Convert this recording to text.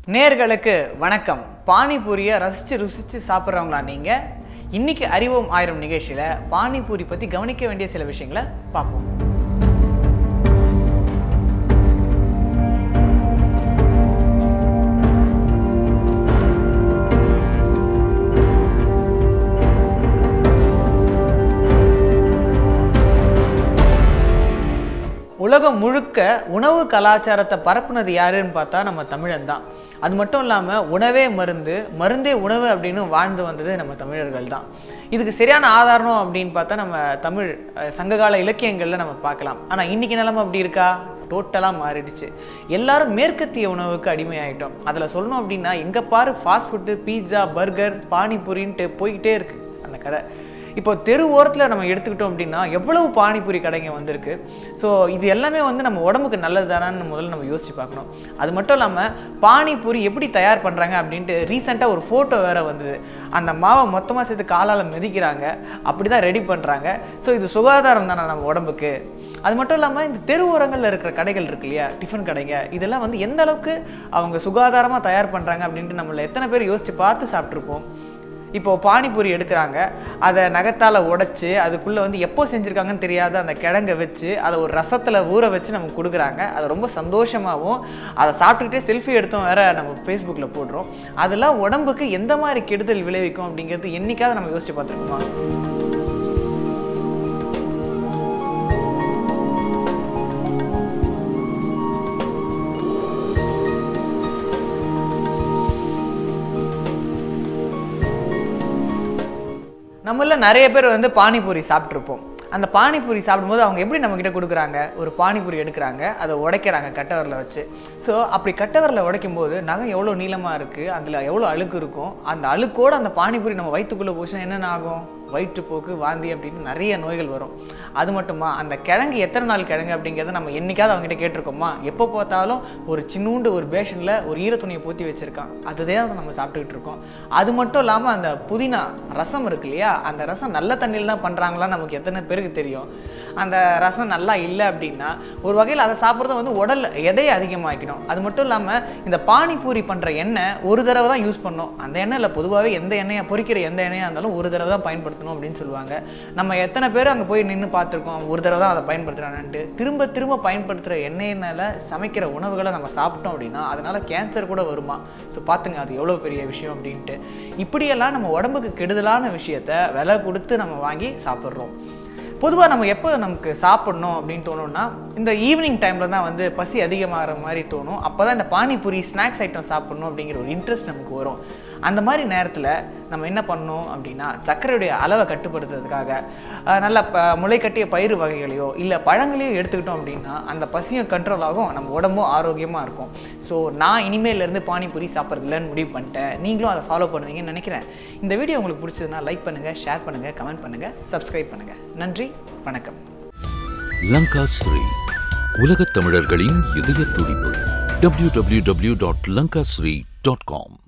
நேர்களுக்கு வணக்கம் பானிபூரியை ரசித்து ருசித்து சாப்பிட்றவங்களா நீங்கள் இன்னைக்கு அறிவோம் ஆயிரம் நிகழ்ச்சியில் பானிபூரி பற்றி கவனிக்க வேண்டிய சில விஷயங்களை பார்ப்போம் உலகம் முழுக்க உணவு கலாச்சாரத்தை பரப்புனது யாருன்னு பார்த்தா நம்ம தமிழன் தான் அது மட்டும் இல்லாமல் உணவே மருந்து மருந்தே உணவு அப்படின்னு வாழ்ந்து வந்தது நம்ம தமிழர்கள் தான் இதுக்கு சரியான ஆதாரம் அப்படின்னு பார்த்தா நம்ம தமிழ் அஹ், சங்ககால இலக்கியங்களில் நம்ம பார்க்கலாம் ஆனால் இன்னைக்கு நிலைமை அப்படி இருக்கா டோட்டலாக மாறிடுச்சு எல்லாரும் மேற்கத்திய உணவுக்கு அடிமையாயிட்டோம் அதில் சொல்லணும் அப்படின்னா எங்கே பாரு ஃபாஸ்ட் ஃபுட்டு பீட்சா பர்கர் பானிபூரின்ட்டு போய்கிட்டே இருக்கு அந்த கதை இப்போ தெரு ஓரத்தில் நம்ம எடுத்துக்கிட்டோம் அப்படின்னா எவ்வளவு பானிபூரி கடைங்க வந்திருக்கு ஸோ இது எல்லாமே வந்து நம்ம உடம்புக்கு நல்லது தானான்னு முதல்ல நம்ம யோசிச்சு பார்க்கணும் அது மட்டும் இல்லாமல் பானிபூரி எப்படி தயார் பண்ணுறாங்க அப்படின்ட்டு ரீசெண்டாக ஒரு ஃபோட்டோ வேற வந்தது அந்த மாவை மொத்தமாக சேர்த்து காலால் மிதிக்கிறாங்க அப்படி தான் ரெடி பண்ணுறாங்க ஸோ இது சுகாதாரம் தானே நம்ம உடம்புக்கு அது மட்டும் இல்லாமல் இந்த தெரு ஓரங்களில் இருக்கிற கடைகள் இருக்கு இல்லையா டிஃபன் கடைங்க இதெல்லாம் வந்து எந்த அளவுக்கு அவங்க சுகாதாரமாக தயார் பண்ணுறாங்க அப்படின்ட்டு நம்மள எத்தனை பேர் யோசிச்சு பார்த்து சாப்பிட்ருப்போம் இப்போ பானிபூரி எடுக்கிறாங்க அதை நகத்தால் உடைச்சு அதுக்குள்ளே வந்து எப்போ செஞ்சுருக்காங்கன்னு தெரியாத அந்த கிழங்கை வச்சு அதை ஒரு ரசத்தில் ஊற வச்சு நமக்கு கொடுக்குறாங்க அது ரொம்ப சந்தோஷமாகவும் அதை சாப்பிட்டுக்கிட்டே செல்ஃபி எடுத்தோம் வேற நம்ம ஃபேஸ்புக்கில் போடுறோம் அதெல்லாம் உடம்புக்கு எந்த மாதிரி கெடுதல் விளைவிக்கும் அப்படிங்கிறது என்னைக்காவது நம்ம யோசிச்சு பார்த்துருக்கோமா நம்மள நிறைய பேர் வந்து பானிபூரி சாப்பிட்ருப்போம் அந்த பானிபூரி சாப்பிடும்போது அவங்க எப்படி நம்மக்கிட்ட கொடுக்குறாங்க ஒரு பானிபூரி எடுக்கிறாங்க அதை உடைக்கிறாங்க கட்டவரில் வச்சு ஸோ அப்படி கட்டவரில் உடைக்கும் போது நகம் எவ்வளோ நீளமாக இருக்குது அதில் எவ்வளோ அழுக்கு இருக்கும் அந்த அழுக்கோடு அந்த பானிபூரி நம்ம வயிற்றுக்குள்ளே போச்சுன்னா என்னென்ன ஆகும் வயிற்றுப்போக்கு வாந்தி அப்படின்னு நிறைய நோய்கள் வரும் அது மட்டுமா அந்த கிழங்கு எத்தனை நாள் கிழங்கு அப்படிங்கிறத நம்ம என்னைக்காவது அவங்ககிட்ட கேட்டிருக்கோமா எப்போ பார்த்தாலும் ஒரு சின்னூண்டு ஒரு பேஷனில் ஒரு ஈர துணியை பூத்தி வச்சுருக்கான் அதுதான் நம்ம சாப்பிட்டுக்கிட்டு இருக்கோம் அது மட்டும் இல்லாமல் அந்த புதினா ரசம் இருக்கு இல்லையா அந்த ரசம் நல்ல தண்ணியில் தான் பண்ணுறாங்களா நமக்கு எத்தனை பேருக்கு தெரியும் அந்த ரசம் நல்லா இல்லை அப்படின்னா ஒரு வகையில் அதை சாப்பிட்றது வந்து உடல் எடையை அதிகமாக்கணும் அது மட்டும் இல்லாமல் இந்த பானிபூரி பண்ணுற எண்ணெய் ஒரு தடவை தான் யூஸ் பண்ணோம் அந்த எண்ணெயில் பொதுவாகவே எந்த எண்ணெயை பொரிக்கிற எந்த எண்ணெயாக இருந்தாலும் ஒரு தடவை தான் பயன்படுத்தணும் அப்படின்னு சொல்லுவாங்க நம்ம எத்தனை பேர் அங்கே போய் நின்று பார்த்துருக்கோம் ஒரு தடவை தான் அதை பயன்படுத்துகிறான்ட்டு திரும்ப திரும்ப பயன்படுத்துகிற எண்ணெயினால் சமைக்கிற உணவுகளை நம்ம சாப்பிட்டோம் அப்படின்னா அதனால கேன்சர் கூட வருமா ஸோ பார்த்துங்க அது எவ்வளோ பெரிய விஷயம் அப்படின்ட்டு இப்படியெல்லாம் நம்ம உடம்புக்கு கெடுதலான விஷயத்த விலை கொடுத்து நம்ம வாங்கி சாப்பிட்றோம் பொதுவாக நம்ம எப்போ நமக்கு சாப்பிடணும் அப்படின்னு தோணும்னா இந்த ஈவினிங் டைமில் தான் வந்து பசி அதிகமாகிற மாதிரி தோணும் அப்போ தான் இந்த பானிபூரி ஸ்நாக்ஸ் ஐட்டம் சாப்பிடணும் அப்படிங்கிற ஒரு இன்ட்ரெஸ்ட் நமக்கு வரும் அந்த மாதிரி நேரத்தில் நம்ம என்ன பண்ணணும் அப்படின்னா சர்க்கரையுடைய அளவை கட்டுப்படுத்துறதுக்காக அஹ், நல்ல ப முளை கட்டிய பயிறு வகைகளையோ இல்லை பழங்களையோ எடுத்துக்கிட்டோம் அப்படின்னா அந்த பசியும் கண்ட்ரோல் ஆகும் நம்ம உடம்பும் ஆரோக்கியமாக இருக்கும் ஸோ நான் இனிமேலேருந்து பானிபூரி சாப்பிட்றதில்லன்னு முடிவு பண்ணிட்டேன் நீங்களும் அதை ஃபாலோ பண்ணுவீங்கன்னு நினைக்கிறேன் இந்த வீடியோ உங்களுக்கு பிடிச்சதுன்னா லைக் பண்ணுங்கள் ஷேர் பண்ணுங்கள் கமெண்ட் பண்ணுங்கள் சப்ஸ்கிரைப் பண்ணுங்கள் நன்றி வணக்கம் லங்கா ஸ்ரீ உலகத் தமிழர்களின் இதய துடிப்பு www.lankasri.com